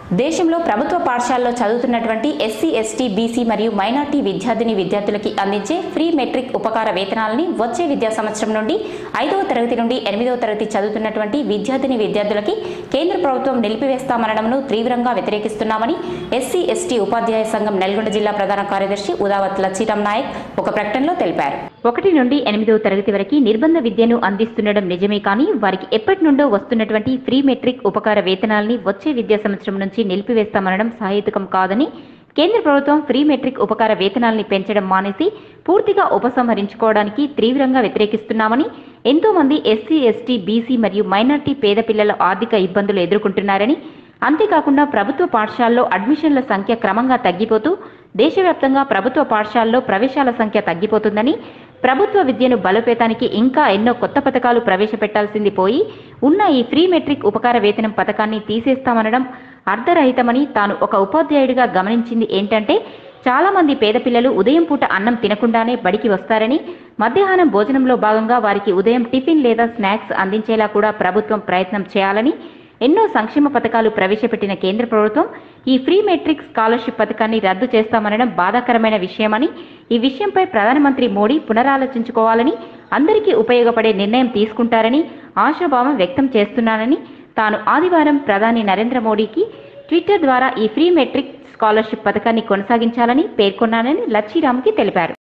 దేశంలో ప్రభుత్వ పాఠశాలలో చదువుతున్నటువంటి ఎస్సీ ఎస్టీ బీసీ మరియు మైనార్టీ విద్యార్థిని విద్యార్థులకి అందించే ఫ్రీ మెట్రిక్ ఉపకార వేతనాలని వచ్చే విద్యా సంవత్సరం నుండి ఐదవ తరగతి నుండి ఎనిమిదవ తరగతి చదువుతున్నటువంటి విద్యార్థిని విద్యార్థులకి కేంద్ర ప్రభుత్వం నిలిపివేస్తామనడంను తీవ్రంగా వ్యతిరేకిస్తున్నామని ఎస్సీ ఎస్టీ ఉపాధ్యాయ సంఘం నల్గొండ జిల్లా ప్రధాన కార్యదర్శి ఉదావత్ లచ్చిరామ్ నాయక్ ఒక ప్రకటనలో తెలిపారు ఒకటి నుండి ఎనిమిదవ తరగతి వరకు నిర్బంధ విద్యను అందిస్తుండడం నిజమే కానీ వారికి ఎప్పటి నుండో వస్తున్నటువంటి ఫ్రీ మెట్రిక్ ఉపకార వేతనాల్ని వచ్చే విద్యా సంవత్సరం నుంచి నిలిపివేస్తామనడం సహేతుకం కాదని కేంద్ర ప్రభుత్వం ఫ్రీ మెట్రిక్ ఉపకార వేతనాల్ని పెంచడం మానేసి పూర్తిగా ఉపసంహరించుకోవడానికి తీవ్రంగా వ్యతిరేకిస్తున్నామని ఎంతో మంది ఎస్సీ ఎస్టీ బీసీ మరియు మైనార్టీ పేద పిల్లల ఆర్థిక ఇబ్బందులు ఎదుర్కొంటున్నారని అంతేకాకుండా ప్రభుత్వ పాఠశాలలో అడ్మిషన్ల సంఖ్య క్రమంగా తగ్గిపోతూ దేశవ్యాప్తంగా ప్రభుత్వ పాఠశాలలో ప్రవేశాల సంఖ్య తగ్గిపోతుందని ప్రభుత్వ విద్యను బలోపేతానికి ఇంకా ఎన్నో కొత్త పథకాలు ప్రవేశపెట్టాల్సింది పోయి ఉన్న ఈ ఫ్రీ మెట్రిక్ ఉపకార వేతనం పథకాన్ని తీసేస్తామనడం అర్ధరహితమని తాను ఒక ఉపాధ్యాయుడిగా గమనించింది ఏంటంటే చాలా మంది పేద పిల్లలు ఉదయం పూట అన్నం తినకుండానే బడికి వస్తారని మధ్యాహ్నం భోజనంలో భాగంగా వారికి ఉదయం టిఫిన్ లేదా స్నాక్స్ అందించేలా కూడా ప్రభుత్వం ప్రయత్నం చేయాలని ఎన్నో సంక్షేమ పథకాలు ప్రవేశపెట్టిన కేంద్ర ప్రభుత్వం ఈ ఫ్రీ మెట్రిక్ స్కాలర్షిప్ పథకాన్ని రద్దు చేస్తామనడం బాధాకరమైన విషయమని ఈ విషయంపై ప్రధానమంత్రి మోడీ పునరాలోచించుకోవాలని అందరికీ ఉపయోగపడే నిర్ణయం తీసుకుంటారని ఆశాభావం వ్యక్తం చేస్తున్నానని తాను ఆదివారం ప్రధాని నరేంద్ర మోడీకి ట్విట్టర్ ద్వారా ఈ ఫ్రీ మెట్రిక్ స్కాలర్షిప్ పథకాన్ని కొనసాగించాలని పేర్కొన్నానని లచ్చిరామ్కి తెలిపారు